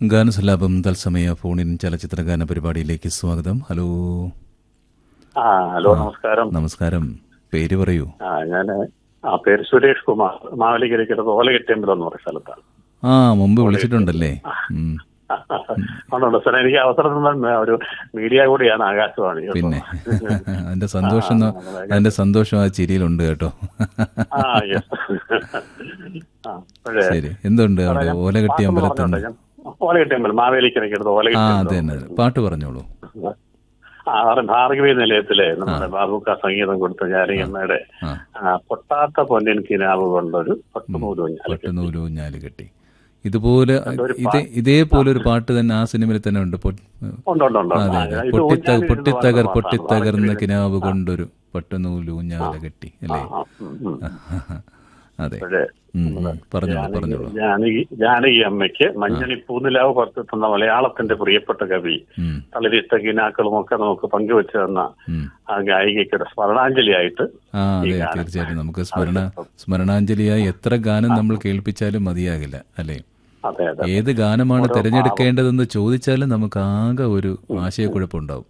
ഗാനസലാപം തത്സമയ ഫോണിൻ ചലച്ചിത്ര ഗാന പരിപാടിയിലേക്ക് സ്വാഗതം ഹലോ ആ ഹലോ നമസ്കാരം നമസ്കാരം പേര് പറയൂ ആ ഞാന് ആ പേര് സുരേഷ് കുമാർ മാവലിക്കരയ്ക്കടുത്ത് ഓലകെട്ടിയമ്പലം എന്ന് പറയുന്ന സ്ഥലത്താണ് ആ മുമ്പ് വിളിച്ചിട്ടുണ്ടല്ലേ ഉം. അതുകൊണ്ട് സാർ എനിക്ക് അവസരം തന്ന ഒരു മീഡിയ കൂടിയാണ് ആകാശവാണി കേട്ടോ. പിന്നെ അതിന്റെ സന്തോഷം ന- അതിന്റെ സന്തോഷം ആ ചിരിയിലുണ്ട് കേട്ടോ ആ യെസ് ആ അപ്പോഴേ ശരി എന്തുണ്ട് അവിടെ ഓലകെട്ടി പാട്ടൊന്ന് അമ്പലത്തിൽ പറഞ്ഞോട്ടെ ഞാൻ? ഓലകെട്ടിയമ്പലം മാവേലിക്കരയ്ക്കടുത്ത് ആ ഓലകെട്ടി അതെ തന്നെ പാട്ട് പറഞ്ഞോളൂ ആ അവിടെ ഭാർഗവി നിലയത്തിലെ നമ്മുടെ ബാബുക്ക സംഗീതം കൊടുത്ത ജാനകിയമ്മയുടെ ആ ആ, പൊട്ടാത്ത പൊന്നിൻ കിനാവ് കൊണ്ടൊരു പട്ടുനൂല് ഊഞ്ഞാൽ പട്ടുനൂല് ഊഞ്ഞാല് കെട്ടി ഇതുപോലെ ഇതേ ഇതേപോലെ ഒരു പാട്ട് തന്നെ ആ സിനിമയിൽ തന്നെ ഉണ്ട് പൊ- ഉണ്ട് ഉണ്ട് ഉണ്ട് അതെ ആ, അതെ ഇത് പൊട്ടിത്ത ഊഞ്ഞാലിൽ പൊട്ടിത്തകർ ഇരുന്ന് പാടുന്ന പൊട്ടിത്തകർന്ന പാട്ടാണ്. കിനാവ് കൊണ്ടൊരു പട്ടുനൂല് ഊഞ്ഞാല കെട്ടി അല്ലേ ആ, ഉം, ഉം. അതെ അപ്പോഴേ ഉം, ഉം. പറഞ്ഞോളൂ പറഞ്ഞോളൂ ജാനകി ജാനകി അമ്മയ്ക്ക് മഞ്ഞണി പൂനിലാവ് പത്ത് തന്ന മലയാളത്തിന്റെ പ്രിയപ്പെട്ട കവി ഉം, തളിരിത്ത കിനാക്കളും ഒക്കെ നമുക്ക് പങ്കുവെച്ചു തന്ന ഉം. ആ ഗായികയ്ക്കൊരു സ്മരണാഞ്ജലിയായിട്ട് ആ അതെ തീർച്ചയായിട്ടും നമുക്ക് സ്മരണ സ്മരണാഞ്ജലിയായി എത്ര ഗാനം നമ്മൾ കേൾപ്പിച്ചാലും മതിയാകില്ല അല്ലേ അതെ അതെ ഏത് ഗാനമാണ് തിരഞ്ഞെടുക്കേണ്ടതെന്ന് ചോദിച്ചാലും നമുക്ക് ആകെ ഒരു ആശയക്കുഴപ്പമുണ്ടാവും